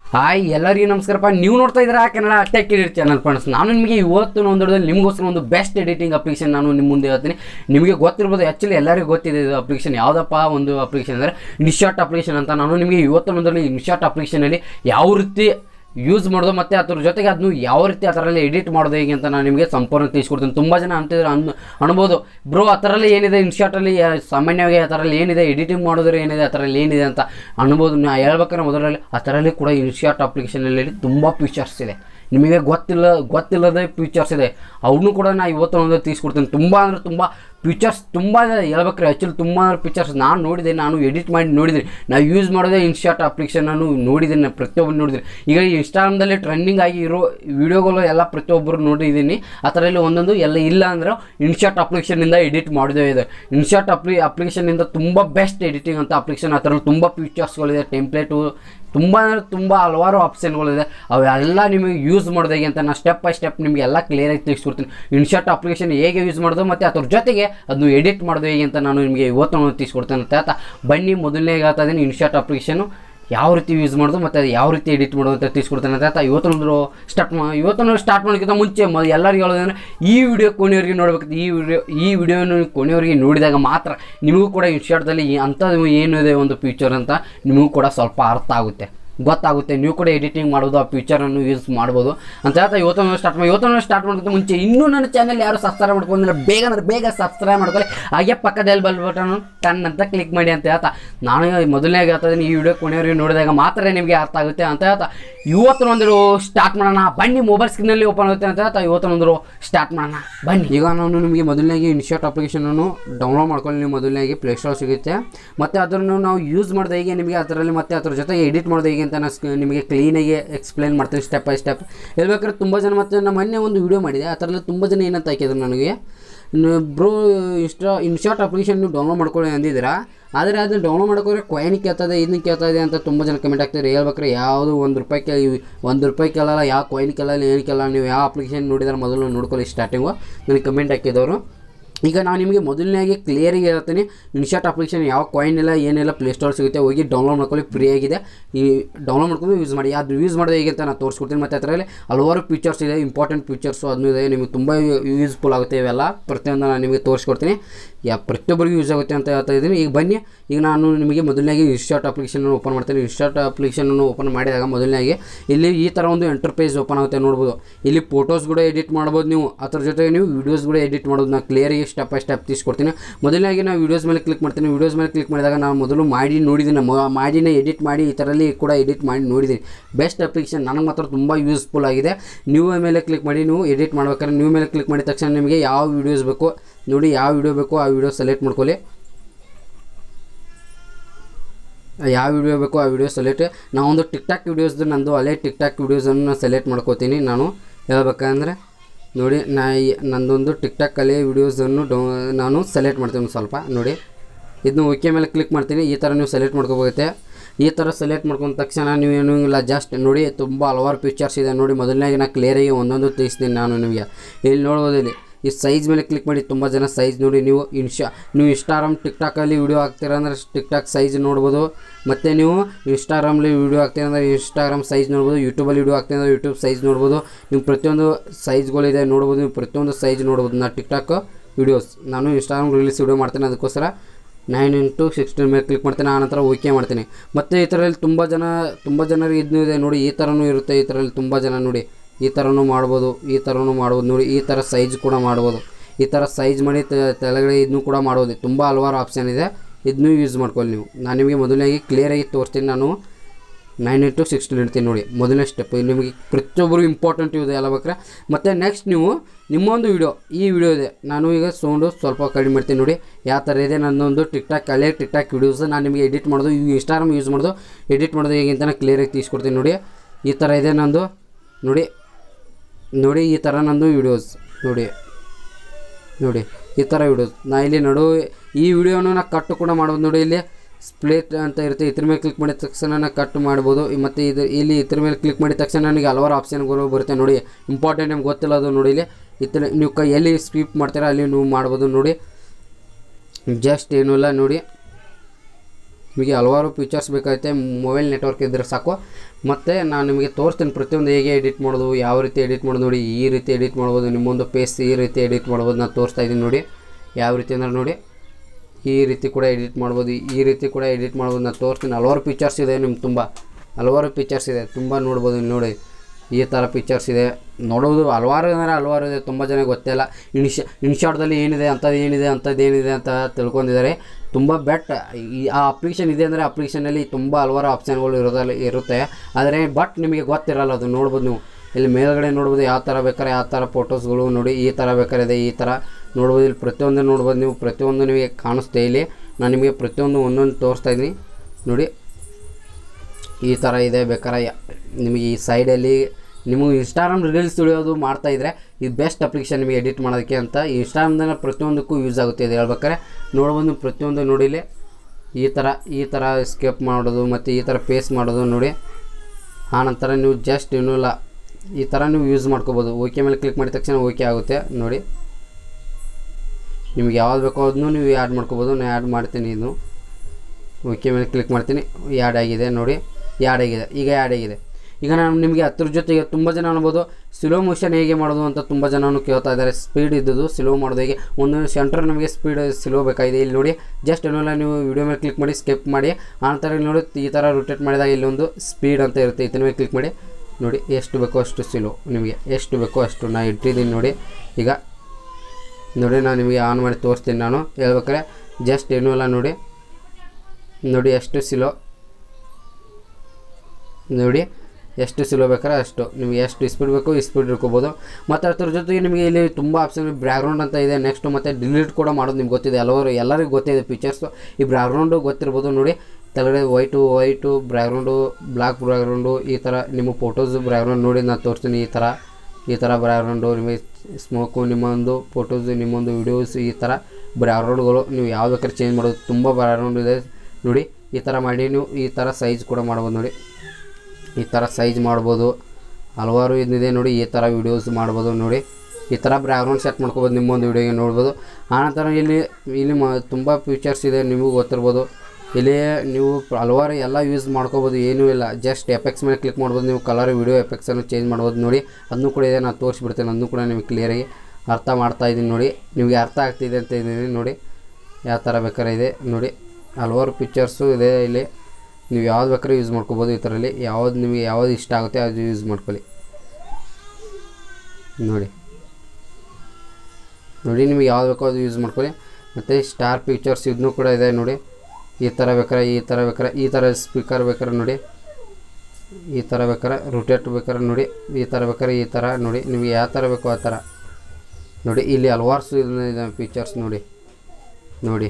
hi ಎಲ್ಲರಿಗೂ ನಮಸ್ಕಾರಪ್ಪ ನೀವು ನೋಡ್ತಾ ಇದ್ದೀರಾ Kannada tech edit channel friends ನಾನು ನಿಮಗೆ ಇವತ್ತು ಒಂದು ಹಿಡಿದಲ್ಲಿ ನಿಮಗೋಸ್ಕರ ಒಂದು ಬೆಸ್ಟ್ ಎಡಿಟಿಂಗ್ ಅಪ್ಲಿಕೇಶನ್ ನಾನು ನಿಮ್ಮ ಮುಂದೆ ಹೇಳ್ತೀನಿ ನಿಮಗೆ ಗೊತ್ತಿರ್ಬೋದು ಆ್ಯಕ್ಚುಲಿ ಎಲ್ಲರಿಗೂ ಗೊತ್ತಿದೆ ಇದು ಅಪ್ಲಿಕೇಶನ್ ಯಾವುದಪ್ಪ ಒಂದು ಅಪ್ಲಿಕೇಶನ್ ಅಂದರೆ ಇನ್ಶಾರ್ಟ್ ಅಪ್ಲಿಕೇಶನ್ ಅಂತ ನಾನು ನಿಮಗೆ ಇವತ್ತು ಒಂದರಲ್ಲಿ ಇನ್ಶಾರ್ಟ್ ಅಪ್ಲಿಕೇಶನಲ್ಲಿ ಯಾವ ರೀತಿ ಯೂಸ್ ಮಾಡೋದು ಮತ್ತು ಅದ್ರ ಜೊತೆಗೆ ಅದನ್ನು ಯಾವ ರೀತಿ ಅದರಲ್ಲಿ ಎಡಿಟ್ ಮಾಡೋದು ಹೇಗೆ ಅಂತ ನಾನು ನಿಮಗೆ ಸಂಪೂರ್ಣ ತಿಳಿಸ್ಕೊಡ್ತೀನಿ ತುಂಬ ಜನ ಅಂತಿದ್ರು ಅನ್ ಅನ್ಬೋದು ಬ್ರೋ ಆ ಥರಲ್ಲಿ ಏನಿದೆ ಇನ್ಶಾರ್ಟಲ್ಲಿ ಸಾಮಾನ್ಯವಾಗಿ ಆ ಥರಲ್ಲಿ ಏನಿದೆ ಎಡಿಟಿಂಗ್ ಮಾಡಿದ್ರೆ ಏನಿದೆ ಆ ಥರಲ್ಲಿ ಏನಿದೆ ಅಂತ ಅನ್ಬೋದು ನಾ ಹೇಳ್ಬೇಕಾದ್ರೆ ಮೊದಲಲ್ಲಿ ಆ ಥರಲ್ಲಿ ಕೂಡ ಇನ್ಶಾರ್ಟ್ ಅಪ್ಲಿಕೇಶನಲ್ಲಿ ತುಂಬ ಫೀಚರ್ಸ್ ಇದೆ ನಿಮಗೆ ಗೊತ್ತಿಲ್ಲ ಗೊತ್ತಿಲ್ಲದೆ ಫೀಚರ್ಸ್ ಇದೆ ಅವನು ಕೂಡ ನಾನು ಇವತ್ತು ಒಂದು ತಿಳಿಸ್ಕೊಡ್ತೀನಿ ತುಂಬ ಅಂದರೆ ತುಂಬ ಫೀಚರ್ಸ್ ತುಂಬ ಇದೆ ಹೇಳ್ಬೇಕ್ರೆ ಆ್ಯಕ್ಚುಲಿ ತುಂಬ ಅಂದ್ರೆ ಫೀಚರ್ಸ್ ನಾನು ನೋಡಿದೆ ನಾನು ಎಡಿಟ್ ಮಾಡಿ ನೋಡಿದ್ದೀನಿ ನಾವು ಯೂಸ್ ಮಾಡೋದೇ ಇನ್ಸ್ಟಾಟ್ ಅಪ್ಲಿಕೇಶನ್ ನಾನು ನೋಡಿದ್ದೀನಿ ನಾನು ಪ್ರತಿಯೊಬ್ಬರು ನೋಡಿದ್ದೀನಿ ಈಗ ಈ ಇನ್ಸ್ಟಾಗ್ರಾಮ್ದಲ್ಲಿ ಟ್ರೆಂಡಿಂಗ್ ಆಗಿ ಇರೋ ವಿಡಿಯೋಗಳು ಎಲ್ಲ ಪ್ರತಿಯೊಬ್ಬರು ನೋಡಿದ್ದೀನಿ ಆ ಥರಲ್ಲಿ ಒಂದೊಂದು ಎಲ್ಲ ಇಲ್ಲ ಅಂದ್ರೆ ಇನ್ಶಾಟ್ ಅಪ್ಲಿಕೇಶನಿಂದ ಎಡಿಟ್ ಮಾಡೋದೇ ಇದೆ ಇನ್ಶಾಟ್ ಅಪ್ಲಿ ಅಪ್ಲಿಕೇಶನಿಂದ ತುಂಬ ಬೆಸ್ಟ್ ಎಡಿಟಿಂಗ್ ಅಂತ ಅಪ್ಲಿಕೇಶನ್ ಆ ಥರಲ್ಲಿ ತುಂಬ ಫೀಚರ್ಸ್ಗಳಿದೆ ಟೆಂಪ್ಲೇಟು ತುಂಬ ಅಂದರೆ ತುಂಬ ಹಲವಾರು ಆಪ್ಷನ್ಗಳಿದೆ ಅವೆಲ್ಲ ನಿಮಗೆ ಯೂಸ್ ಮಾಡೋದು ಹೇಗೆ ಅಂತ ನಾನು ಸ್ಟೆಪ್ ಬೈ ಸ್ಟೆಪ್ ನಿಮಗೆ ಎಲ್ಲ ಕ್ಲಿಯರಾಗಿ ತಿಳಿಸ್ಕೊಡ್ತೀನಿ ಇನ್ಶಾಟ್ ಅಪ್ಲಿಕೇಶನ್ ಹೇಗೆ ಯೂಸ್ ಮಾಡೋದು ಮತ್ತು ಅದ್ರ ಜೊತೆಗೆ ಅದನ್ನು ಎಡಿಟ್ ಮಾಡೋದು ಹೇಗೆ ಅಂತ ನಾನು ನಿಮಗೆ ಇವತ್ತು ನಾನು ತಿಳಿಸ್ಕೊಡ್ತೇನೆ ಅಂತ ಹೇಳ್ತಾ ಬನ್ನಿ ಮೊದಲನೇ ಹೇಳ್ತಾ ಇದ್ದೀನಿ ಇನ್ಶಾಟ್ ಅಪ್ಲಿಕೇಶನು ಯಾವ ರೀತಿ ಯೂಸ್ ಮಾಡೋದು ಮತ್ತು ಅದು ಯಾವ ರೀತಿ ಎಡಿಟ್ ಮಾಡೋದು ಅಂತ ತಿಳಿಸ್ಕೊಡ್ತೇನೆ ಅಂತ ಹೇಳ್ತಾ ಇವತ್ತೊಂದು ಸ್ಟಾರ್ಟ್ ಮಾ ಇವತ್ತೊಂದು ಸ್ಟಾರ್ಟ್ ಮಾಡೋಕ್ಕಿಂತ ಮುಂಚೆ ಮ ಎಲ್ಲರಿಗೂ ಹೇಳೋದಂದ್ರೆ ಈ ವಿಡಿಯೋ ಕೊನೆಯವರೆಗೆ ನೋಡಬೇಕು ಈ ವಿಡಿಯೋ ಈ ವಿಡಿಯೋನ ಕೊನೆಯವರೆಗೆ ನೋಡಿದಾಗ ಮಾತ್ರ ನಿಮಗೂ ಕೂಡ ಇನ್ಶಾರ್ಟ್ದಲ್ಲಿ ಅಂಥದ್ದು ಏನಿದೆ ಒಂದು ಫ್ಯೂಚರ್ ಅಂತ ನಿಮಗೂ ಕೂಡ ಸ್ವಲ್ಪ ಅರ್ಥ ಆಗುತ್ತೆ ಗೊತ್ತಾಗುತ್ತೆ ನೀವು ಕೂಡ ಎಡಿಟಿಂಗ್ ಮಾಡೋದು ಆ ಫ್ಯೂಚರನ್ನು ಯೂಸ್ ಮಾಡ್ಬೋದು ಅಂತ ಹೇಳ್ತಾ ಇವತ್ತೊಂದು ಸ್ಟಾರ್ಟ್ ಮಾಡಿ ಇವತ್ತೊಂದು ಸ್ಟಾರ್ಟ್ ಮಾಡೋದಕ್ಕೆ ಮುಂಚೆ ಇನ್ನೂ ನನ್ನ ಚಾನಲ್ ಯಾರು ಸಬ್ಸ್ಕ್ರೈಬ್ ಮಾಡ್ಕೊಂಡ್ರೆ ಬೇಗ ಅಂದ್ರೆ ಬೇಗ ಸಬ್ಸ್ಕ್ರೈಬ್ ಮಾಡ್ಕೊಳ್ಳಿ ಹಾಗೆ ಪಕ್ಕದಲ್ಲಿ ಬಲ್ ಬಟನ್ ಟನ್ ಅಂತ ಕ್ಲಿಕ್ ಮಾಡಿ ಅಂತ ಹೇಳ್ತಾ ನಾನು ಮೊದಲನೇ ಹೇಳ್ತಾ ಇದ್ದೀನಿ ಈ ವಿಡಿಯೋ ಕೊನೆಯವರೆಗೆ ನೋಡಿದಾಗ ಮಾತ್ರ ನಿಮಗೆ ಅರ್ಥ ಆಗುತ್ತೆ ಅಂತ ಹೇಳ್ತಾ ಇವತ್ತು ಒಂದು ಸ್ಟಾರ್ಟ್ ಮಾಡೋಣ ಬನ್ನಿ ಮೊಬೈಲ್ ಸ್ಕ್ರೀನಲ್ಲಿ ಓಪನ್ ಆಗುತ್ತೆ ಅಂತ ಹೇಳ್ತಾ ಇವತ್ತೊಂದು ಸ್ಟಾರ್ಟ್ ಮಾಡೋಣ ಬನ್ನಿ ಈಗ ನಾನು ನಿಮಗೆ ಮೊದಲನೇಗೆ ಇನ್ಶಾಟ್ ಅಪ್ಲಿಕೇಶನನ್ನು ಡೌನ್ಲೋಡ್ ಮಾಡ್ಕೊಳ್ಳಿ ನೀವು ಮೊದಲನೇಗೆ ಪ್ಲೇಸ್ಟೋರ್ ಸಿಗುತ್ತೆ ಮತ್ತು ಅದನ್ನು ನಾವು ಯೂಸ್ ಮಾಡಿದ ಹೇಗೆ ನಿಮಗೆ ಅದರಲ್ಲಿ ಮತ್ತೆ ಅದ್ರ ಜೊತೆಗೆ ಎಡಿಟ್ ಮಾಡೋದು ಹೇಗೆ ಅಂತ ನಾನು ಸ್ಕ್- ನಿಮಗೆ ಕ್ಲೀನಾಗಿ ಎಕ್ಸ್ಪ್ಲೈನ್ ಮಾಡ್ತೀನಿ ಸ್ಟೆಪ್ ಬೈ ಸ್ಟೆಪ್ ಹೇಳ್ಬೇಕಾದ್ರೆ ತುಂಬ ಜನ ಮತ್ತು ನಾನು ಮೊನ್ನೆ ಒಂದು ವಿಡಿಯೋ ಮಾಡಿದೆ ಆ ಥರಲ್ಲಿ ತುಂಬ ಜನ ಏನಂತ ಹಾಕಿದ್ರು ನನಗೆ ಬ್ರೋ ಇನ್ಸ್ಟಾ ಇನ್ಶಾಟ್ ಅಪ್ಲಿಕೇಶನ್ ನೀವು ಡೌನ್ಲೋಡ್ ಮಾಡ್ಕೊಳ್ಳಿ ಅಂದಿದ್ದೀರಾ ಆದರೆ ಅದನ್ನು ಡೌನ್ಲೋಡ್ ಮಾಡ್ಕೊಂಡ್ರೆ ಕಾಯಿನ್ ಕೇಳ್ತದೆ ಇದನ್ನ ಕೇಳ್ತಾ ಇದೆ ಅಂತ ತುಂಬ ಜನ ಕಮೆಂಟ್ ಆಗ್ತಾರೆ ಹೇಳ್ಬೇಕಾದ್ರೆ ಯಾವುದು ಒಂದು ರೂಪಾಯಿ ಕೇ ಒಂದು ರೂಪಾಯಿ ಕೇಳಲ್ಲ ಯಾವ ಕಾಯಿನ್ ಕೇಳಲ್ಲ ಏನು ಕೇಳಲ್ಲ ನೀವು ಯಾವ ಅಪ್ಲಿಕೇಶನ್ ನೋಡಿದ್ರೆ ಮೊದಲು ನೋಡ್ಕೊಳ್ಳಿ ಸ್ಟಾರ್ಟಿಂಗು ನನಗೆ ಕಮೆಂಟ್ ಹಾಕಿದವರು ಈಗ ನಾನು ನಿಮಗೆ ಮೊದಲನೇಗೆ ಕ್ಲಿಯರಿಗೆ ಹೇಳ್ತೀನಿ ಇನ್ಶಾಟ್ ಅಪ್ಲಿಕೇಶನ್ ಯಾವ ಕಾಯಿನ್ ಇಲ್ಲ ಏನಿಲ್ಲ ಪ್ಲೇಸ್ಟೋರ್ ಸಿಗುತ್ತೆ ಹೋಗಿ ಡೌನ್ಲೋಡ್ ಮಾಡ್ಕೊಳ್ಳಿ ಫ್ರೀ ಆಗಿದೆ ಈ ಡೌನ್ಲೋಡ್ ಮಾಡ್ಕೊಂಡು ಯೂಸ್ ಮಾಡಿ ಅದು ಯೂಸ್ ಮಾಡೋದು ಹೇಗೆ ಅಂತ ನಾನು ತೋರಿಸ್ಕೊಡ್ತೀನಿ ಮತ್ತು ಅದರಲ್ಲಿ ಹಲವಾರು ಫೀಚರ್ಸ್ ಇದೆ ಇಂಪಾರ್ಟೆಂಟ್ ಫೀಚರ್ಸು ಅದನ್ನು ಇದೆ ನಿಮಗೆ ತುಂಬ ಯೂಸ್ಫುಲ್ ಆಗುತ್ತೆ ಇವೆಲ್ಲ ಪ್ರತಿಯೊಂದು ನಾನು ನಿಮಗೆ ತೋರಿಸ್ಕೊಡ್ತೀನಿ ಯಾ ಪ್ರತಿಯೊಬ್ಬರಿಗೂ ಯೂಸ್ ಆಗುತ್ತೆ ಅಂತ ಹೇಳ್ತಾ ಇದ್ದೀನಿ ಈಗ ಬನ್ನಿ ಈಗ ನಾನು ನಿಮಗೆ ಮೊದಲನೇಗೆ ಇನ್ಸ್ಟಾಟ್ ಅಪ್ಲಿಕೇಶನ್ ಓಪನ್ ಮಾಡ್ತೀನಿ ಇನ್ಸ್ಟಾಟ್ ಅಪ್ಲಿಕೇಶನನ್ನು ಓಪನ್ ಮಾಡಿದಾಗ ಮೊದಲನೇಗೆ ಇಲ್ಲಿ ಈ ಥರ ಒಂದು ಎಂಟರ್ಪೇಜ್ ಓಪನ್ ಆಗುತ್ತೆ ನೋಡ್ಬೋದು ಇಲ್ಲಿ ಫೋಟೋಸ್ ಕೂಡ ಎಡಿಟ್ ಮಾಡ್ಬೋದು ನೀವು ಅದ್ರ ಜೊತೆಗೆ ನೀವು ವೀಡಿಯೋಸ್ ಕೂಡ ಎಡಿಟ್ ಮಾಡೋದು ನಾನು ಕ್ಲಿಯರಿಗೆ ಸ್ಟೆಪ್ ಬೈ ಸ್ಟೆಪ್ ತಿಳಿಸ್ಕೊಡ್ತೀನಿ ಮೊದಲನೇಗೆ ನಾವು ವೀಡಿಯೋಸ್ ಮೇಲೆ ಕ್ಲಿಕ್ ಮಾಡ್ತೀನಿ ವೀಡಿಯೋಸ್ ಮೇಲೆ ಕ್ಲಿಕ್ ಮಾಡಿದಾಗ ನಾನು ಮೊದಲು ಮಾಡಿ ನೋಡಿದ್ದೀನಿ ಮ- ಮಾಡಿನೇ ಎಡಿಟ್ ಮಾಡಿ ಈ ಥರಲ್ಲಿ ಕೂಡ ಎಡಿಟ್ ಮಾಡಿ ನೋಡಿದ್ದೀನಿ ಬೆಸ್ಟ್ ಅಪ್ಲಿಕೇಶನ್ ನನಗೆ ಮಾತ್ರ ತುಂಬ ಯೂಸ್ಫುಲ್ ಆಗಿದೆ ನೀವು ಮೇಲೆ ಕ್ಲಿಕ್ ಮಾಡಿ ನೀವು ಎಡಿಟ್ ಮಾಡ್ಬೇಕಾದ್ರೆ ನೀವು ಮೇಲೆ ಕ್ಲಿಕ್ ಮಾಡಿದ ತಕ್ಷಣ ನಿಮಗೆ ಯಾವ ವೀಡಿಯೋಸ್ ಬೇಕು ನೋಡಿ ಯಾವ ವೀಡಿಯೋ ಬೇಕೋ ಆ ವೀಡಿಯೋ ಸೆಲೆಕ್ಟ್ ಮಾಡ್ಕೊಳ್ಳಿ ಯಾವ ವಿಡಿಯೋ ಬೇಕೋ ಆ ವಿಡಿಯೋ ಸೆಲೆಕ್ಟ್ ನಾವೊಂದು ಟಿಕ್ ಟಾಕ್ ವೀಡಿಯೋಸ್ದು ನಂದು ಹಳೆ ಟಿಕ್ ಟಾಕ್ ವೀಡಿಯೋಸನ್ನು ನಾನು ಸೆಲೆಕ್ಟ್ ಮಾಡ್ಕೋತೀನಿ ನಾನು ಹೇಳ್ಬೇಕಂದ್ರೆ ನೋಡಿ ನಾ ಈ- ನಂದೊಂದು ಟಿಕ್ ಟಾಕಲ್ಲಿ ವೀಡಿಯೋಸನ್ನು ಡೌ ನಾನು ಸೆಲೆಕ್ಟ್ ಮಾಡ್ತೀನಿ ಸ್ವಲ್ಪ ನೋಡಿ ಇದನ್ನು ಓಕೆ ಮೇಲೆ ಕ್ಲಿಕ್ ಮಾಡ್ತೀನಿ ಈ ಥರ ನೀವು ಸೆಲೆಕ್ಟ್ ಮಾಡ್ಕೋಬೋಗುತ್ತೆ ಈ ಥರ ಸೆಲೆಕ್ಟ್ ಮಾಡ್ಕೊಂಡ ತಕ್ಷಣ ನೀವು ಏನೂ ಇಲ್ಲ ಜಸ್ಟ್ ನೋಡಿ ತುಂಬ ಹಲವಾರು ಫೀಚರ್ಸ್ ಇದೆ ನೋಡಿ ಮೊದಲನೇಗೆ ನಾನು ಕ್ಲಿಯರಾಗಿ ಒಂದೊಂದು ತಿಳಿಸ್ತೀನಿ ನಾನು ನಿಮಗೆ ಇಲ್ಲಿ ನೋಡ್ಬೋದು ಇಲ್ಲಿ ಈ ಸೈಜ್ ಮೇಲೆ ಕ್ಲಿಕ್ ಮಾಡಿ ತುಂಬ ಜನ ಸೈಜ್ ನೋಡಿ ನೀವು ಇನ್ಸ್ಟಾ ನೀವು ಇನ್ಸ್ಟಾಗ್ರಾಮ್ ಟಿಕ್ಟಾಕಲ್ಲಿ ವೀಡಿಯೋ ಹಾಕ್ತೀರ ಅಂದರೆ ಟಿಕ್ಟಾಕ್ ಸೈಜ್ ನೋಡ್ಬೋದು ಮತ್ತು ನೀವು ಇನ್ಸ್ಟಾಗ್ರಾಮಲ್ಲಿ ವೀಡಿಯೋ ಹಾಕ್ತೀರ ಅಂದರೆ ಇನ್ಸ್ಟಾಗ್ರಾಮ್ ಸೈಜ್ ನೋಡ್ಬೋದು ಯೂಟ್ಯೂಬಲ್ಲಿ ವೀಡಿಯೋ ಹಾಕ್ತೀರ ಅಂದರೆ ಯೂಟ್ಯೂಬ್ ಸೈಜ್ ನೋಡ್ಬೋದು ನೀವು ಪ್ರತಿಯೊಂದು ಸೈಜ್ಗಳಿದೆ ನೋಡ್ಬೋದು ನೀವು ಪ್ರತಿಯೊಂದು ಸೈಜ್ ನೋಡ್ಬೋದು ನಾ ಟಿಕ್ಟಾಕ್ ವೀಡಿಯೋಸ್ ನಾನು ಇನ್ಸ್ಟಾಗ್ರಾಮ್ ರೀಲ್ಸ್ ವೀಡಿಯೋ ಮಾಡ್ತೀನಿ ಅದಕ್ಕೋಸ್ಕರ ನೈನ್ ಇಂಟು ಸಿಕ್ಸ್ಟೀನ್ ಮೇಲೆ ಕ್ಲಿಕ್ ಮಾಡ್ತೀನಿ ಆನಂತರ ಓಕೆ ಮಾಡ್ತೀನಿ ಮತ್ತು ಈ ಥರಲ್ಲಿ ತುಂಬ ಜನ ತುಂಬ ಜನರಿಗೆ ಇದನ್ನು ಇದೆ ನೋಡಿ ಈ ಥರನೂ ಇರುತ್ತೆ ಈ ಥರಲ್ಲಿ ತುಂಬ ಜನ ನೋಡಿ ಈ ಥರನೂ ಮಾಡ್ಬೋದು ಈ ಥರನೂ ಮಾಡ್ಬೋದು ನೋಡಿ ಈ ಥರ ಸೈಜ್ ಕೂಡ ಮಾಡ್ಬೋದು ಈ ಥರ ಸೈಜ್ ಮಾಡಿ ತ- ಕೆಳಗಡೆ ಇದನ್ನು ಕೂಡ ಮಾಡ್ಬೋದು ತುಂಬ ಹಲವಾರು ಆಪ್ಷನ್ ಇದೆ ಇದನ್ನೂ ಯೂಸ್ ಮಾಡ್ಕೊಳ್ಳಿ ನೀವು ನಾನು ನಿಮಗೆ ಮೊದಲನೇಗೆ ಕ್ಲಿಯರಾಗಿ ತೋರಿಸ್ತೀನಿ ನಾನು ನೈನ್ ಇಂಟು ಸಿಕ್ಸ್ಟೀನ್ ಇಡ್ತೀನಿ ನೋಡಿ ಮೊದಲನೇ ಸ್ಟೆಪ್ ನಿಮಗೆ ಪ್ರತಿಯೊಬ್ಬರು ಇಂಪಾರ್ಟೆಂಟ್ ಇದೆ ಎಲ್ಲ ಬೇಕಾರೆ ಮತ್ತು ನೆಕ್ಸ್ಟ್ ನೀವು ನಿಮ್ಮೊಂದು ವಿಡಿಯೋ ಈ ವಿಡಿಯೋ ಇದೆ ನಾನು ಈಗ ಸೌಂಡು ಸ್ವಲ್ಪ ಕಡಿಮೆ ಮಾಡ್ತೀನಿ ನೋಡಿ ಯಾವ ಥರ ಇದೆ ನನ್ನೊಂದು ಟಿಕ್ಟಾಕ್ ಹಳೆ ಟಿಕ್ಟಾಕ್ ವಿಡಿಯೋಸ್ ನಾನು ನಿಮಗೆ ಎಡಿಟ್ ಮಾಡೋದು ಈ ಇನ್ಸ್ಟಾಗ್ರಾಮ್ ಯೂಸ್ ಮಾಡೋದು ಎಡಿಟ್ ಮಾಡೋದು ಹೇಗೆ ಅಂತ ನಾನು ಕ್ಲಿಯರಾಗಿ ತಿಳಿಸ್ಕೊಡ್ತೀನಿ ನೋಡಿ ಈ ಥರ ಇದೆ ನಂದು ನೋಡಿ ನೋಡಿ ಈ ಥರ ನಂದು ವಿಡಿಯೋಸ್ ನೋಡಿ ನೋಡಿ ಈ ಥರ ವಿಡಿಯೋಸ್ ನಾ ಇಲ್ಲಿ ನಡು ಈ ವಿಡಿಯೋನು ನಾ ಕಟ್ ಕೂಡ ಮಾಡ್ಬೋದು ನೋಡಿ ಇಲ್ಲಿ ಸ್ಪ್ಲಿಟ್ ಅಂತ ಇರುತ್ತೆ ಇದ್ರ ಮೇಲೆ ಕ್ಲಿಕ್ ಮಾಡಿದ ತಕ್ಷಣ ನಾನು ಕಟ್ ಮಾಡ್ಬೋದು ಮತ್ತು ಇದು ಇಲ್ಲಿ ಇದ್ರ ಮೇಲೆ ಕ್ಲಿಕ್ ಮಾಡಿದ ತಕ್ಷಣ ನನಗೆ ಹಲವಾರು ಆಪ್ಷನ್ಗಳು ಬರುತ್ತೆ ನೋಡಿ ಇಂಪಾರ್ಟೆಂಟ್ ನಿಮ್ಗೆ ಗೊತ್ತಿಲ್ಲ ಅದು ನೋಡಿ ಇಲ್ಲಿ ಇತರ ನೀವು ಕೈ ಎಲ್ಲಿ ಸ್ವೀಪ್ ಮಾಡ್ತೀರಾ ಅಲ್ಲಿ ನೀವು ಮಾಡ್ಬೋದು ನೋಡಿ ಜಸ್ಟ್ ಏನೂ ಇಲ್ಲ ನೋಡಿ ನಿಮಗೆ ಹಲವಾರು ಫೀಚರ್ಸ್ ಬೇಕಾಗುತ್ತೆ ಮೊಬೈಲ್ ನೆಟ್ವರ್ಕ್ ಇದ್ದರೆ ಸಾಕು ಮತ್ತು ನಾನು ನಿಮಗೆ ತೋರಿಸ್ತೀನಿ ಪ್ರತಿಯೊಂದು ಹೇಗೆ ಎಡಿಟ್ ಮಾಡೋದು ಯಾವ ರೀತಿ ಎಡಿಟ್ ಮಾಡೋದು ನೋಡಿ ಈ ರೀತಿ ಎಡಿಟ್ ಮಾಡ್ಬೋದು ನಿಮ್ಮೊಂದು ಪೇಸ್ ಈ ರೀತಿ ಎಡಿಟ್ ಮಾಡ್ಬೋದು ನಾನು ತೋರಿಸ್ತಾ ಇದ್ದೀನಿ ನೋಡಿ ಯಾವ ರೀತಿ ಅಂದ್ರೆ ನೋಡಿ ಈ ರೀತಿ ಕೂಡ ಎಡಿಟ್ ಮಾಡ್ಬೋದು ಈ ರೀತಿ ಕೂಡ ಎಡಿಟ್ ಮಾಡ್ಬೋದು ನಾನು ತೋರಿಸ್ತೀನಿ ಹಲವಾರು ಫೀಚರ್ಸ್ ಇದೆ ನಿಮ್ಗೆ ತುಂಬ ಹಲವಾರು ಫೀಚರ್ಸ್ ಇದೆ ತುಂಬ ನೋಡ್ಬೋದು ಇಲ್ಲಿ ನೋಡಿ ಈ ಥರ ಫೀಚರ್ಸ್ ಇದೆ ನೋಡೋದು ಹಲವಾರು ಅಂದರೆ ಹಲವಾರು ಇದೆ ತುಂಬ ಜನ ಗೊತ್ತಿಲ್ಲ ಇನ್ಶಾ ಇನ್ಶಾರ್ಟ್ದಲ್ಲಿ ಏನಿದೆ ಅಂಥದ್ದು ಏನಿದೆ ಅಂಥದ್ದು ಏನಿದೆ ಅಂತ ತಿಳ್ಕೊಂಡಿದ್ದಾರೆ ತುಂಬ ಬೆಟ್ ಈ ಆ ಅಪ್ಲಿಕೇಶನ್ ಇದೆ ಅಂದರೆ ಅಪ್ಲಿಕೇಶನಲ್ಲಿ ತುಂಬ ಹಲವಾರು ಆಪ್ಷನ್ಗಳು ಇರೋದಲ್ಲ ಇರುತ್ತೆ ಆದರೆ ಬಟ್ ನಿಮಗೆ ಗೊತ್ತಿರಲ್ಲ ಅದು ನೋಡ್ಬೋದು ನೀವು ಇಲ್ಲಿ ಮೇಲ್ಗಡೆ ನೋಡ್ಬೋದು ಯಾವ ಥರ ಬೇಕಾದ್ರೆ ಯಾವ ಥರ ಫೋಟೋಸ್ಗಳು ನೋಡಿ ಈ ಥರ ಬೇಕಾದ್ರೆ ಇದೆ ಈ ಥರ ನೋಡ್ಬೋದು ಇಲ್ಲಿ ಪ್ರತಿಯೊಂದು ನೋಡ್ಬೋದು ನೀವು ಪ್ರತಿಯೊಂದು ನಿಮಗೆ ಕಾಣಿಸ್ತೆ ಇಲ್ಲಿ ನಾನು ನಿಮಗೆ ಪ್ರತಿಯೊಂದು ಒಂದೊಂದು ತೋರಿಸ್ತಾ ಇದ್ದೀನಿ ನೋಡಿ ಈ ಥರ ಇದೆ ಬೇಕಾರೆ ಯ- ನಿಮಗೆ ಈ ಸೈಡಲ್ಲಿ ನಿಮಗೆ ಇನ್ಸ್ಟಾಗ್ರಾಮ್ ರೀಲ್ಸ್ ತುಳಿಯೋದು ಮಾಡ್ತಾ ಇದ್ರೆ ಇದು ಬೆಸ್ಟ್ ಅಪ್ಲಿಕೇಶನ್ ನಿಮಗೆ ಎಡಿಟ್ ಮಾಡೋದಕ್ಕೆ ಅಂತ ಇನ್ಸ್ಟಾಗ್ರಾಮ್ದಾಗ ಪ್ರತಿಯೊಂದಕ್ಕೂ ಯೂಸ್ ಆಗುತ್ತೆ ಇದು ಹೇಳ್ಬೇಕಾರೆ ನೋಡ್ಬೋದು ನೀವು ಪ್ರತಿಯೊಂದು ನೋಡಿಲಿ ಈ ಥರ ಈ ಥರ ಸ್ಕೇಪ್ ಮಾಡೋದು ಮತ್ತು ಈ ಥರ ಪೇಸ್ ಮಾಡೋದು ನೋಡಿ ಆ ನಂತರ ನೀವು ಜಸ್ಟ್ ಇನ್ನೂ ಇಲ್ಲ ಈ ಥರ ನೀವು ಯೂಸ್ ಮಾಡ್ಕೋಬೋದು ಓಕೆ ಮೇಲೆ ಕ್ಲಿಕ್ ಮಾಡಿದ ತಕ್ಷಣ ಓಕೆ ಆಗುತ್ತೆ ನೋಡಿ ನಿಮ್ಗೆ ಯಾವ್ದು ಬೇಕೋ ಅದನ್ನು ನೀವು ಆ್ಯಡ್ ಮಾಡ್ಕೋಬೋದು ನಾನು ಆ್ಯಡ್ ಮಾಡ್ತೀನಿ ಇದು ಓಕೆ ಮೇಲೆ ಕ್ಲಿಕ್ ಮಾಡ್ತೀನಿ ಆ್ಯಡ್ ಆಗಿದೆ ನೋಡಿ ಆ್ಯಡ್ ಆಗಿದೆ ಈಗ ಆ್ಯಡ್ ಆಗಿದೆ ಈಗ ನಾನು ನಿಮಗೆ ಅದ್ರ ಜೊತೆಗೆ ತುಂಬ ಜನ ಅನ್ಬೋದು ಸ್ಲೋ ಮೋಷನ್ ಹೇಗೆ ಮಾಡೋದು ಅಂತ ತುಂಬ ಜನನು ಕೇಳ್ತಾ ಇದ್ದಾರೆ ಸ್ಪೀಡ್ ಇದ್ದದ್ದು ಸ್ಲೋ ಮಾಡೋದು ಹೇಗೆ ಒಂದು ಸೆಂಟರ್ ನಮಗೆ ಸ್ಪೀಡ್ ಸ್ಲೋ ಬೇಕಾಗಿದೆ ಇಲ್ಲಿ ನೋಡಿ ಜಸ್ಟ್ ಏನಲ್ಲ ನೀವು ವಿಡಿಯೋ ಮೇಲೆ ಕ್ಲಿಕ್ ಮಾಡಿ ಸ್ಕಿಪ್ ಮಾಡಿ ಆನಂತರ ಇಲ್ಲಿ ನೋಡಿ ಈ ಥರ ರೊಟೇಟ್ ಮಾಡಿದಾಗ ಇಲ್ಲಿ ಒಂದು ಸ್ಪೀಡ್ ಅಂತ ಇರುತ್ತೆ ಇದನ್ನ ಮೇಲೆ ಕ್ಲಿಕ್ ಮಾಡಿ ನೋಡಿ ಎಷ್ಟು ಬೇಕೋ ಅಷ್ಟು ಸ್ಲೋ ನಿಮಗೆ ಎಷ್ಟು ಬೇಕೋ ಅಷ್ಟು ನಾನು ಇಟ್ಟಿದ್ದೀನಿ ನೋಡಿ ಈಗ ನೋಡಿ ನಾನು ನಿಮಗೆ ಆನ್ ಮಾಡಿ ತೋರಿಸ್ತೀನಿ ನಾನು ಹೇಳ್ಬೇಕಾರೆ ಜಸ್ಟ್ ಏನೂ ಇಲ್ಲ ನೋಡಿ ನೋಡಿ ಎಷ್ಟು ಸಿಲೋ ನೋಡಿ ಎಷ್ಟು ಸಿಲೋ ಬೇಕಾದ್ರೆ ಅಷ್ಟು ನಿಮಗೆ ಎಷ್ಟು ಸ್ಪೀಡ್ ಬೇಕು ಸ್ಪೀಡ್ ಇಟ್ಕೋಬೋದು ಮತ್ತು ಅದ್ರ ಜೊತೆಗೆ ನಿಮಗೆ ಇಲ್ಲಿ ತುಂಬ ಆಪ್ಷನ್ ಬ್ಯಾಕ್ಗ್ರೌಂಡ್ ಅಂತ ಇದೆ ನೆಕ್ಸ್ಟ್ ಮತ್ತು ಡಿಲೀಟ್ ಕೂಡ ಮಾಡೋದು ನಿಮ್ಗೆ ಗೊತ್ತಿದೆ ಎಲ್ಲವರು ಎಲ್ಲರಿಗೂ ಗೊತ್ತಿದೆ ಫೀಚರ್ಸು ಈ ಬ್ಯಾಕ್ಗ್ರೌಂಡು ಗೊತ್ತಿರ್ಬೋದು ನೋಡಿ ಕೆಳಗಡೆ white white background black background ಈ ಥರ ನಿಮ್ಮ ಫೋಟೋಸ್ ಬ್ಯಾಕ್ಗ್ರೌಂಡ್ ನೋಡಿ ನಾನು ತೋರಿಸ್ತೀನಿ ಈ ಥರ ಈ ಥರ ಬ್ಯಾಕ್ಗ್ರೌಂಡು ನಿಮಗೆ ಸ್ಮೋಕು ನಿಮ್ಮೊಂದು ಫೋಟೋಸ್ ನಿಮ್ಮೊಂದು ವಿಡಿಯೋಸ್ ಈ ಥರ ಬ್ಯಾಕ್ಗ್ರೌಂಡ್ಗಳು ನೀವು ಯಾವ ಬೇಕಾದ್ರೆ ಚೇಂಜ್ ಮಾಡೋದು ತುಂಬ ಬ್ಯಾಕ್ಗ್ರೌಂಡ್ ಇದೆ ನೋಡಿ ಈ ಥರ ಮಾಡಿ ನೀವು ಈ ಥರ ಸೈಜ್ ಕೂಡ ಮಾಡ್ಬೋದು ನೋಡಿ ಈ ಥರ ಸೈಜ್ ಮಾಡ್ಬೋದು ಹಲವಾರು ಇದಿದೆ ನೋಡಿ ಈ ಥರ ವೀಡಿಯೋಸ್ ಮಾಡ್ಬೋದು ನೋಡಿ ಈ ಥರ ಬ್ಯಾಕ್ಗ್ರೌಂಡ್ ಸೆಟ್ ಮಾಡ್ಕೊಬೋದು ನಿಮ್ಮೊಂದು ವೀಡಿಯೋಗೆ ನೋಡ್ಬೋದು ಆನಂತರ ಇಲ್ಲಿ ಇಲ್ಲಿ ಮ ತುಂಬ ಫೀಚರ್ಸ್ ಇದೆ ನಿಮಗೂ ಗೊತ್ತಿರ್ಬೋದು ಇಲ್ಲಿ ನೀವು ಹಲವಾರು ಎಲ್ಲ ಯೂಸ್ ಮಾಡ್ಕೋಬೋದು ಏನೂ ಇಲ್ಲ ಜಸ್ಟ್ ಎಫೆಕ್ಟ್ಸ್ ಮೇಲೆ ಕ್ಲಿಕ್ ಮಾಡ್ಬೋದು ನೀವು ಕಲರ್ ವೀಡಿಯೋ ಎಫೆಕ್ಟ್ಸನ್ನು ಚೇಂಜ್ ಮಾಡ್ಬೋದು ನೋಡಿ ಅದನ್ನು ಕೂಡ ಇದೆ ನಾನು ತೋರಿಸ್ಬಿಡ್ತೇನೆ ಅದನ್ನು ಕೂಡ ನಿಮಗೆ ಕ್ಲಿಯರಾಗಿ ಅರ್ಥ ಮಾಡ್ತಾ ಇದ್ದೀನಿ ನೋಡಿ ನಿಮಗೆ ಅರ್ಥ ಆಗ್ತಿದೆ ಅಂತ ಇದ್ದೀನಿ ನೋಡಿ ಯಾವ ಥರ ಬೇಕಾದ್ರೆ ಇದೆ ನೋಡಿ ಹಲವಾರು ಪಿಕ್ಚರ್ಸು ಇದೆ ಇಲ್ಲಿ ನೀವು ಯಾವ್ದು ಬೇಕಾದ್ರೂ ಯೂಸ್ ಮಾಡ್ಕೋಬೋದು ಈ ಥರಲ್ಲಿ ಯಾವ್ದು ನಿಮಗೆ ಯಾವ್ದು ಇಷ್ಟ ಆಗುತ್ತೆ ಅದು ಯೂಸ್ ಮಾಡ್ಕೊಳ್ಳಿ ನೋಡಿ ನೋಡಿ ನಿಮಗೆ ಯಾವ್ದು ಬೇಕೋ ಅದು ಯೂಸ್ ಮಾಡ್ಕೊಳ್ಳಿ ಮತ್ತು ಸ್ಟಾರ್ ಪಿಕ್ಚರ್ಸ್ ಇದನ್ನು ಕೂಡ ಇದೆ ನೋಡಿ ಈ ಥರ ಬೇಕಾರೆ ಈ ಥರ ಬೇಕಾರೆ ಈ ಥರ ಸ್ಪೀಕರ್ ಬೇಕಾರೆ ನೋಡಿ ಈ ಥರ ಬೇಕಾರೆ ರೊಟೇಟ್ ಬೇಕಾರೆ ನೋಡಿ ಈ ಥರ ಬೇಕಾರೆ ಈ ಥರ ನೋಡಿ ನಿಮಗೆ ಯಾವ ಥರ ಬೇಕೋ ಆ ಥರ ನೋಡಿ ಇಲ್ಲಿ ಹಲವಾರು ಇದೆ ಫೀಚರ್ಸ್ ನೋಡಿ ನೋಡಿ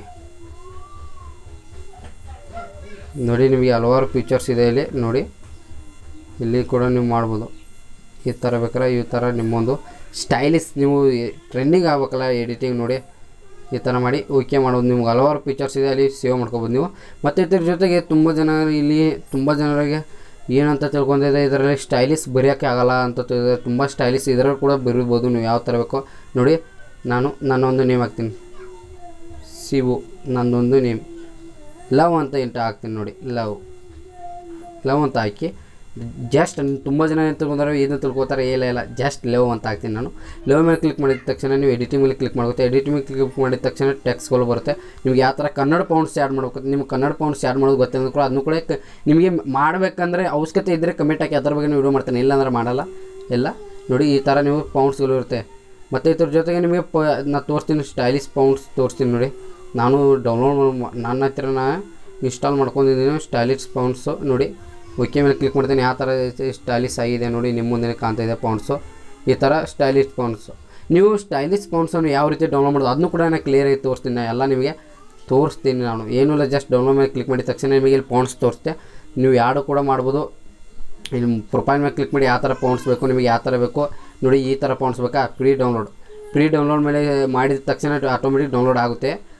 ನೋಡಿ ನಿಮಗೆ ಹಲವಾರು ಫೀಚರ್ಸ್ ಇದೆ ಇಲ್ಲಿ ನೋಡಿ ಇಲ್ಲಿ ಕೂಡ ನೀವು ಮಾಡ್ಬೋದು ಈ ಥರ ಬೇಕಾದ್ರೆ ಈ ಥರ ನಿಮ್ಮೊಂದು ಸ್ಟೈಲಿಶ್ ನೀವು ಟ್ರೆಂಡಿಂಗ್ ಆಗ್ಬೇಕಲ್ಲ ಎಡಿಟಿಂಗ್ ನೋಡಿ ಈ ಥರ ಮಾಡಿ ಓಕೆ ಮಾಡೋದು ನಿಮ್ಗೆ ಹಲವಾರು ಫೀಚರ್ಸ್ ಇದೆ ಅಲ್ಲಿ ಸೇವ್ ಮಾಡ್ಕೊಬೋದು ನೀವು ಮತ್ತು ಇದ್ರ ಜೊತೆಗೆ ತುಂಬ ಜನ ಇಲ್ಲಿ ತುಂಬ ಜನರಿಗೆ ಏನಂತ ತಿಳ್ಕೊಂಡಿದೆ ಇದರಲ್ಲಿ ಸ್ಟೈಲಿಶ್ ಬರೆಯೋಕ್ಕೆ ಆಗಲ್ಲ ಅಂತ ತಿಳಿದ್ರೆ ತುಂಬ ಸ್ಟೈಲಿಶ್ ಇದರಲ್ಲಿ ಕೂಡ ಬರಿಬೋದು ನೀವು ಯಾವ ಥರ ಬೇಕೋ ನೋಡಿ ನಾನು ನನ್ನೊಂದು ನೇಮ್ ಹಾಕ್ತೀನಿ ಶಿವು ನಂದೊಂದು ನೇಮ್ ಲವ್ ಅಂತ ಇಂಟ ಹಾಕ್ತೀನಿ ನೋಡಿ ಲವ್ ಲವ್ ಅಂತ ಹಾಕಿ ಜಸ್ಟ್ ತುಂಬ ಜನ ಏನು ತಿಳ್ಕೊಂತಾರೆ ಏನು ತಿಳ್ಕೊತಾರೆ ಇಲ್ಲ ಇಲ್ಲ ಜಸ್ಟ್ ಲವ್ ಅಂತ ಹಾಕ್ತೀನಿ ನಾನು ಲವ್ ಮೇಲೆ ಕ್ಲಿಕ್ ಮಾಡಿದ ತಕ್ಷಣ ನೀವು ಎಡಿಟಿಂಗ್ ಮೇಲೆ ಕ್ಲಿಕ್ ಮಾಡುತ್ತೆ ಎಡಿಟಿಂಗ್ ಮೇಲೆ ಕ್ಲಿಕ್ ಮಾಡಿದ ತಕ್ಷಣ ಟೆಕ್ಸ್ಗಳು ಬರುತ್ತೆ ನಿಮ್ಗೆ ಯಾವ ಥರ ಕನ್ನಡ ಪೌಂಡ್ಸ್ ಆ್ಯಡ್ ಮಾಡ್ಬೇಕು ನಿಮ್ಗೆ ಕನ್ನಡ ಪೌಂಡ್ಸ್ ಆ್ಯಡ್ ಮಾಡೋದು ಗೊತ್ತಿಲ್ಲ ಕೂಡ ಅದನ್ನು ಕೂಡ ಕ- ನಿಮಗೆ ಮಾಡಬೇಕಂದ್ರೆ ಅವಶ್ಯಕತೆ ಇದ್ದರೆ ಕಮೆಂಟ್ ಹಾಕಿ ಅದ್ರ ಬಗ್ಗೆ ವಿಡಿಯೋ ಮಾಡ್ತೇನೆ ಇಲ್ಲಾಂದ್ರೆ ಮಾಡಲ್ಲ ಎಲ್ಲ ನೋಡಿ ಈ ಥರ ನೀವು ಪೌಂಡ್ಸ್ಗಳು ಇರುತ್ತೆ ಮತ್ತು ಇದ್ರ ಜೊತೆಗೆ ನಿಮಗೆ ಪ ನಾನು ತೋರಿಸ್ತೀನಿ ಸ್ಟೈಲಿಶ್ ಪೌಂಡ್ಸ್ ತೋರಿಸ್ತೀನಿ ನೋಡಿ ನಾನು ಡೌನ್ಲೋಡ್ ನನ್ನ ಹತ್ರ ನಾ ಇನ್ಸ್ಟಾಲ್ ಮಾಡ್ಕೊಂಡಿದ್ದೀನಿ ಸ್ಟೈಲಿಶ್ ಪೌಂಡ್ಸು ನೋಡಿ ಓಕೆ ಮೇಲೆ ಕ್ಲಿಕ್ ಮಾಡ್ತೀನಿ ಯಾವ ಥರ ಸ್ಟೈಲಿಶ್ ಆಗಿದೆ ನೋಡಿ ನಿಮ್ಮ ಮುಂದೆ ಕಾಣ್ತಾ ಇದೆ ಪೌಂಡ್ಸು ಈ ಥರ ಸ್ಟೈಲಿಶ್ ಪೌಂಡ್ಸು ನೀವು ಸ್ಟೈಲಿಶ್ ಪೌಂಡ್ಸನ್ನು ಯಾವ ರೀತಿ ಡೌನ್ಲೋಡ್ ಮಾಡೋದು ಅದನ್ನು ಕೂಡ ನಾನು ಕ್ಲಿಯರಾಗಿ ತೋರಿಸ್ತೀನಿ ನಾನು ಎಲ್ಲ ನಿಮಗೆ ತೋರಿಸ್ತೀನಿ ನಾನು ಏನೂ ಇಲ್ಲ ಜಸ್ಟ್ ಡೌನ್ಲೋಡ್ ಮೇಲೆ ಕ್ಲಿಕ್ ಮಾಡಿದ ತಕ್ಷಣ ನಿಮಗೆ ಇಲ್ಲಿ ಪೌಂಡ್ಸ್ ತೋರಿಸುತ್ತೆ ನೀವು ಯಾರು ಕೂಡ ಮಾಡ್ಬೋದು ಇಲ್ಲಿ ಪ್ರೊಫೈಲ್ ಮೇಲೆ ಕ್ಲಿಕ್ ಮಾಡಿ ಯಾವ ಥರ ಪೌಂಡ್ಸ್ ಬೇಕು ನಿಮಗೆ ಯಾವ ಥರ ಬೇಕು ನೋಡಿ ಈ ಥರ ಪೌಂಡ್ಸ್ ಬೇಕಾ ಪ್ರೀ ಡೌನ್ಲೋಡ್ ಪ್ರೀ ಡೌನ್ಲೋಡ್ ಮೇಲೆ ಮಾಡಿದ ತಕ್ಷಣ ಆಟೋಮೆಟಿಕ್ ಡೌನ್ಲೋಡ್ ಆಗುತ್ತೆ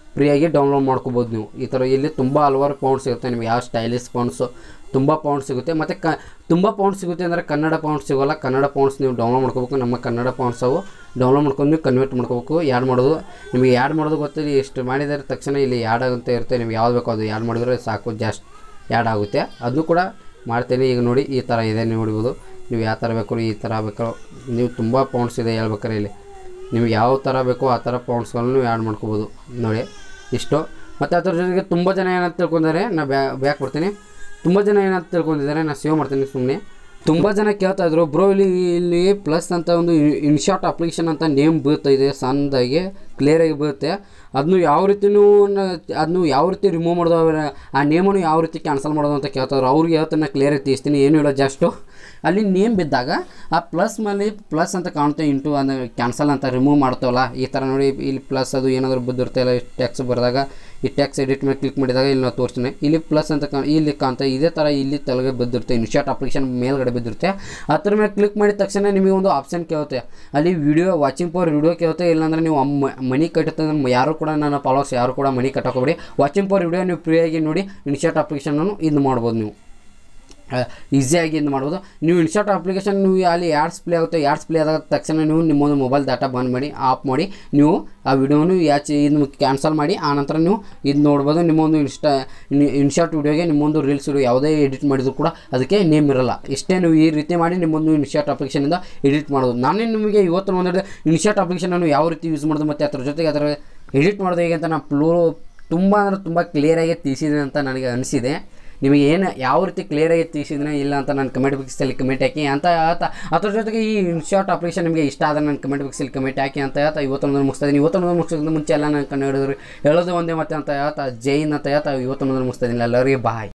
ಫ್ರೀಯಾಗಿ ಡೌನ್ಲೋಡ್ ಮಾಡ್ಕೋಬೋದು ನೀವು ಈ ಥರ ಇಲ್ಲಿ ತುಂಬ ಹಲವಾರು ಪೌಂಡ್ ಸಿಗುತ್ತೆ ನಿಮ್ಗೆ ಯಾವ ಸ್ಟೈಲಿಶ್ ಪೌಂಡ್ಸು ತುಂಬ ಪೌಂಡ್ ಸಿಗುತ್ತೆ ಮತ್ತು ಕ ತುಂಬ ಪೌಂಡ್ ಸಿಗುತ್ತೆ ಅಂದರೆ ಕನ್ನಡ ಪೌಂಡ್ ಸಿಗೋಲ್ಲ ಕನ್ನಡ ಪೌಂಡ್ಸ್ ನೀವು ಡೌನ್ಲೋಡ್ ಮಾಡ್ಕೋಬೇಕು ನಮ್ಮ ಕನ್ನಡ ಪೌಂಡ್ಸ್ ಅವು ಡೌನ್ಲೋಡ್ ಮಾಡ್ಕೊಂಡು ನೀವು ಕನ್ವರ್ಟ್ ಮಾಡ್ಕೋಬೇಕು ಯಾಡ್ ಮಾಡೋದು ನಿಮಗೆ ಯಾಡ್ ಮಾಡೋದು ಗೊತ್ತಿಲ್ಲ ಎಷ್ಟು ಮಾಡಿದರೆ ತಕ್ಷಣ ಇಲ್ಲಿ ಯಾಡ್ ಅಂತ ಇರುತ್ತೆ ನಿಮ್ಗೆ ಯಾವ್ದು ಬೇಕೋ ಅದು ಯಾಡ್ ಮಾಡಿದ್ರೆ ಸಾಕು ಜಾಸ್ಟ್ ಯಾಡ್ ಆಗುತ್ತೆ ಅದನ್ನು ಕೂಡ ಮಾಡ್ತೀನಿ ಈಗ ನೋಡಿ ಈ ಥರ ಇದೆ ನೀವು ನೋಡ್ಬೋದು ನೀವು ಯಾವ ಥರ ಬೇಕು ಈ ಥರ ಬೇಕು ನೀವು ತುಂಬ ಪೌಂಡ್ಸ್ ಇದೆ ಹೇಳ್ಬೇಕಾರೆ ಇಲ್ಲಿ ನಿಮ್ಗೆ ಯಾವ ಥರ ಬೇಕೋ ಆ ಥರ ಪೌಂಡ್ಸ್ಗಳನ್ನು ನೀವು ಆ್ಯಡ್ ಮಾಡ್ಕೋಬೋದು ನೋಡಿ ಇಷ್ಟು ಮತ್ತು ಅದ್ರ ಜೊತೆಗೆ ತುಂಬ ಜನ ಏನಂತ ತಿಳ್ಕೊಂಡಿದ್ದಾರೆ ನಾ ಬ್ಯಾ ಬ್ಯಾಕ್ ಬರ್ತೀನಿ ತುಂಬ ಜನ ಏನಂತ ತಿಳ್ಕೊಂಡಿದ್ದಾರೆ ನಾನು ಸೇವ್ ಮಾಡ್ತೀನಿ ಸುಮ್ಮನೆ ತುಂಬ ಜನ ಕೇಳ್ತಾ ಇದ್ರು ಬ್ರೋ ಇಲ್ಲಿ ಇಲ್ಲಿ ಪ್ಲಸ್ ಅಂತ ಒಂದು ಇನ್ಶಾಟ್ ಅಪ್ಲಿಕೇಶನ್ ಅಂತ ನೇಮ್ ಬೀಳ್ತಾ ಇದೆ ಸಣ್ಣದಾಗಿ ಕ್ಲಿಯರಾಗಿ ಬೀಳುತ್ತೆ ಅದನ್ನು ಯಾವ ರೀತಿನೂ ಅದನ್ನು ಯಾವ ರೀತಿ ರಿಮೂವ್ ಮಾಡೋದು ಅವ್ರ- ಆ ನೇಮನ್ನು ಯಾವ ರೀತಿ ಕ್ಯಾನ್ಸಲ್ ಮಾಡೋದು ಅಂತ ಕೇಳ್ತಾವ್ರು ಅವ್ರಿಗೆ ಹೇಳ್ತಾನೆ ನಾನು ಕ್ಲಿಯರಾಗಿ ತಿಳಿಸ್ತೀನಿ ಏನು ಇಲ್ಲ ಜಸ್ಟು ಅಲ್ಲಿ ನೇಮ್ ಬಿದ್ದಾಗ ಆ ಪ್ಲಸ್ ಮೇಲೆ ಪ್ಲಸ್ ಅಂತ ಕಾಣುತ್ತೆ ಇಂಟು ಅಂದರೆ ಕ್ಯಾನ್ಸಲ್ ಅಂತ ರಿಮೂವ್ ಮಾಡ್ತೇವಲ್ಲ ಈ ಥರ ನೋಡಿ ಇಲ್ಲಿ ಪ್ಲಸ್ ಅದು ಏನಾದರೂ ಬಿದ್ದಿರ್ತಲ್ಲ ಟ್ಯಾಕ್ಸ್ ಬರೆದಾಗ ಈ ಟ್ಯಾಕ್ಸ್ ಎಡಿಟ್ ಮೇಲೆ ಕ್ಲಿಕ್ ಮಾಡಿದಾಗ ಇಲ್ಲಿ ನಾವು ತೋರಿಸ್ತೀನಿ ಇಲ್ಲಿ ಪ್ಲಸ್ ಅಂತ ಕಾಣ ಇಲ್ಲಿ ಕಾಣ್ತಾ ಇದೇ ಥರ ಇಲ್ಲಿ ತೆಳಗೆ ಬಿದ್ದಿರುತ್ತೆ ಇನ್ಶಾಟ್ ಅಪ್ಲಿಕೇಶನ್ ಮೇಲ್ಗಡೆ ಬಿದ್ದಿರುತ್ತೆ ಅದ್ರ ಮೇಲೆ ಕ್ಲಿಕ್ ಮಾಡಿದ ತಕ್ಷಣ ನಿಮಗೆ ಒಂದು ಆಪ್ಷನ್ ಕೇಳುತ್ತೆ ಅಲ್ಲಿ ವಿಡಿಯೋ ವಾಚಿಂಗ್ ಪವರ್ ವಿಡಿಯೋ ಕೇಳುತ್ತೆ ಇಲ್ಲಾಂದ್ರೆ ನೀವು ಅಮ್ಮ ಮನಿ ಕಟ್ಟುತ್ತೆ ಯಾರು ಕೂಡ ನನ್ನ ಫಾಲೋವರ್ಸ್ ಯಾರು ಕೂಡ ಮನಿ ಕಟ್ಟೋಕೋಬೇಡಿ ವಾಚಿಂಗ್ ಪವರ್ ವಿಡಿಯೋ ನೀವು ಫ್ರೀಯಾಗಿ ನೋಡಿ ಇನ್ಶಾಟ್ ಅಪ್ಲಿಕೇಶನನ್ನು ಇದು ಮಾಡ್ಬೋದು ನೀವು ಈಸಿಯಾಗಿ ಇದು ಮಾಡ್ಬೋದು ನೀವು ಇನ್ಶಾಟ್ ಅಪ್ಲಿಕೇಶನ್ ನೀವು ಅಲ್ಲಿ ಯಾಡ್ಸ್ ಪ್ಲೇ ಆಗುತ್ತೆ ಯಾಡ್ಸ್ ಪ್ಲೇ ಆದ ತಕ್ಷಣ ನೀವು ನಿಮ್ಮೊಂದು ಮೊಬೈಲ್ ಡಾಟಾ ಬಂದ್ ಮಾಡಿ ಆಫ್ ಮಾಡಿ ನೀವು ಆ ವಿಡಿಯೋನು ಯಾಚೆ ಇದನ್ನು ಕ್ಯಾನ್ಸಲ್ ಮಾಡಿ ಆನಂತರ ನೀವು ಇದು ನೋಡ್ಬೋದು ನಿಮ್ಮೊಂದು ಇನ್ಸ್ಟಾ ಇನ್ಶಾಟ್ ವಿಡಿಯೋಗೆ ನಿಮ್ಮೊಂದು ರೀಲ್ಸ್ ವಿಡಿಯೋ ಯಾವುದೇ ಎಡಿಟ್ ಮಾಡಿದ್ರು ಕೂಡ ಅದಕ್ಕೆ ನೇಮ್ ಇರಲ್ಲ ಇಷ್ಟೇ ನೀವು ಈ ರೀತಿ ಮಾಡಿ ನಿಮ್ಮೊಂದು ಇನ್ಶಾಟ್ ಅಪ್ಲಿಕೇಶನಿಂದ ಎಡಿಟ್ ಮಾಡೋದು ನಾನೇ ನಿಮಗೆ ಇವತ್ತು ಒಂದೆರಡು ಇನ್ಶಾಟ್ ಅಪ್ಲಿಕೇಶನನ್ನು ಯಾವ ರೀತಿ ಯೂಸ್ ಮಾಡೋದು ಮತ್ತು ಅದ್ರ ಜೊತೆಗೆ ಅದರ ಎಡಿಟ್ ಮಾಡೋದು ಹೇಗೆ ಅಂತ ನಾನು ಪ್ಲೋ ತುಂಬ ಅಂದರೆ ತುಂಬ ಕ್ಲಿಯರಾಗಿ ತಿಳಿಸಿದೆ ಅಂತ ನನಗೆ ಅನಿಸಿದೆ ನಿಮಗೆ ಏನು ಯಾವ ರೀತಿ ಕ್ಲಿಯರಾಗಿ ತಿಳಿಸಿದ್ರೆ ಇಲ್ಲ ಅಂತ ನಾನು ಕಮೆಂಟ್ ಬಾಕ್ಸಲ್ಲಿ ಕಮೆಂಟ್ ಹಾಕಿ ಅಂತ ಹೇಳ್ತಾ ಅದ್ರ ಜೊತೆಗೆ ಈ ಇನ್ಶಾರ್ಟ್ ಅಪ್ಲಿಕೇಶನ್ ನಿಮಗೆ ಇಷ್ಟ ಆದರೆ ನಾನು ಕಮೆಂಟ್ ಬಾಕ್ಸಲ್ಲಿ ಕಮೆಂಟ್ ಹಾಕಿ ಅಂತ ಹೇಳ್ತಾ ಇವತ್ತೊಂದು ಮುಗಿಸ್ತಾ ಇದ್ದೀನಿ ಇವತ್ತೊಂದು ಮುಗಿಸೋದ್ರಿಂದ ಮುಂಚೆ ಎಲ್ಲ ನಾನು ಕನ್ನಡಿದ್ರು ಹೇಳೋದು ಒಂದೇ ಮತ್ತೆ ಅಂತ ಹೇಳ್ತಾ ಜೈನ್ ಅಂತ ಹೇಳ್ತಾ ಇವತ್ತೊಂದು ಮುಗಿಸ್ತಾ ಇದ್ದೀನಿ ಎಲ್ಲರಿಗೆ ಬಾಯ್